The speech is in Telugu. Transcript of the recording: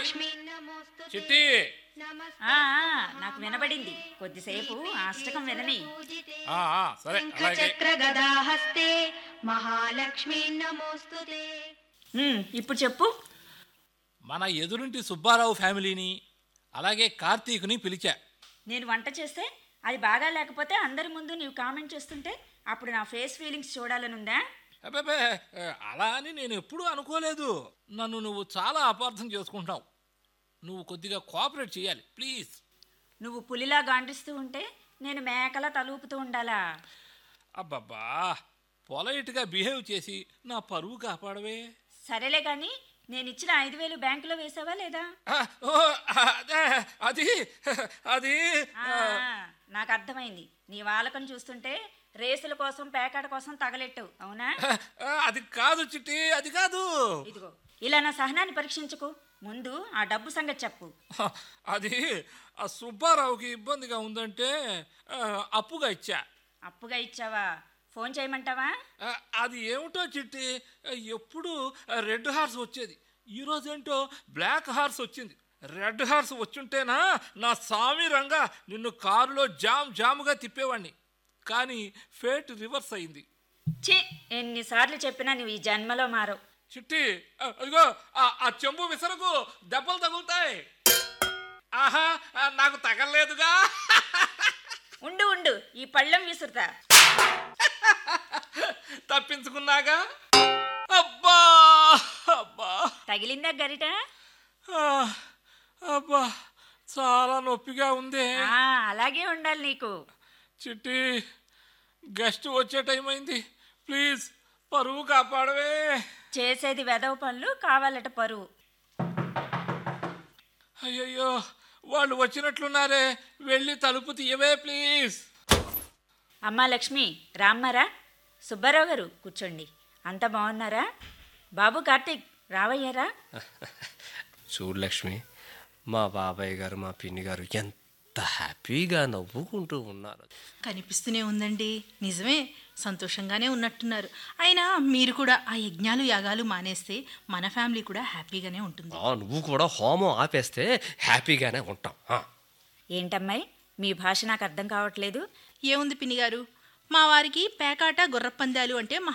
చిట్టి ఆ, ఆ, నాకు వినబడింది కొద్దిసేపు అష్టకం వినని ఆ, ఆ, సరే అలాగే చక్ర గదాహస్తే మహాలక్ష్మీ నమోస్తుతే ఉమ్, ఇప్పుడు చెప్పు మన ఎదురింటి సుబ్బారావు ఫ్యామిలీని అలాగే కార్తీక్ని పిలిచా నేను వంట చేస్తే అది బాగా లేకపోతే అందరి ముందు నీవు కామెంట్ చేస్తుంటే అప్పుడు నా ఫేస్ ఫీలింగ్స్ చూడాలనుందా అబ్బబ్బే అలా అని నేను ఎప్పుడూ అనుకోలేదు నన్ను నువ్వు చాలా అపార్థం చేసుకుంటావు నువ్వు కొద్దిగా కోఆపరేట్ చేయాలి ప్లీజ్ నువ్వు పులిలా గాండిస్తూ ఉంటే నేను మేకలా తలూపుతూ ఉండాలా అబ్బబ్బా పొలైట్గా బిహేవ్ చేసి నా పరువు కాపాడవే సరేలే కానీ నేను ఇచ్చిన ఐదు వేలు బ్యాంకులో వేసావా లేదా ఆ, ఓ, అదే, అది అది ఆ, నాకు అర్థమైంది నీ వాలకం చూస్తుంటే రేసుల కోసం పేకాట కోసం తగలెట్టు అవునా ఆ, అది కాదు చిట్టి అది కాదు ఇదిగో ఇలా నా సహనాన్ని పరీక్షించుకు ముందు ఆ డబ్బు సంగతి చెప్పు అది ఆ సుబ్బారావుకి ఇబ్బందిగా ఉందంటే ఆ, అప్పుగా ఇచ్చా అప్పుగా ఇచ్చావా ఫోన్ చేయమంటావా ఆ, అది ఏమిటో చిట్టి ఎప్పుడు రెడ్ హార్స్ వచ్చేది ఈరోజు ఏంటో బ్లాక్ హార్స్ వచ్చింది రెడ్ హార్స్ వచ్చుంటేనా నా సామి రంగా నిన్ను కారులో జామ్ జాముగా తిప్పేవాడిని కానీ ఫేట్ రివర్స్ అయింది ఛీ ఎన్నిసార్లు చెప్పినా నువ్వు ఈ జన్మలో మారవు చిట్టి ఆ, అదిగో ఆ- ఆ చెంబు విసరకు దెబ్బలు తగులుతాయి ఆహా ఆ, నాకు తగలలేదుగా ఉండు ఉండు ఈ పళ్ళెం విసురుతా తప్పించుకున్నాగా అబ్బా అబ్బా తగిలిందా గరిట ఆ, అబ్బా చాలా నొప్పిగా ఉంది ఆ, అలాగే ఉండాలి నీకు చిట్టి గెస్ట్ వచ్చే టైం అయింది ప్లీజ్ పరువు కాపాడవే చేసేది వెదవ పనులు కావాలట పరువు అయ్యయ్యో వాళ్ళు వచ్చినట్లున్నారే వెళ్ళి తలుపు తీయవే ప్లీజ్ అమ్మా లక్ష్మి రామ్మారా సుబ్బారావు గారు కూర్చోండి అంతా బాగున్నారా బాబు కార్తీక్ రావయ్యారా చూడు లక్ష్మి మా బాబాయ్ గారు మా పిన్ని గారు ఎంత హ్యాపీగా నవ్వుకుంటూ ఉన్నారు కనిపిస్తూనే ఉందండి నిజమే సంతోషంగానే ఉన్నట్టున్నారు అయినా మీరు కూడా ఆ యజ్ఞాలు యాగాలు మానేస్తే మన ఫ్యామిలీ కూడా హ్యాపీగానే ఉంటుంది ఆ, నువ్వు కూడా హోమం ఆపేస్తే హ్యాపీగానే ఉంటాం ఆ. ఏంటమ్మాయి మీ భాష నాకు అర్థం కావట్లేదు ఏముంది పిన్ని గారు మా వారికి పేకాట గుర్రపందాలు అంటే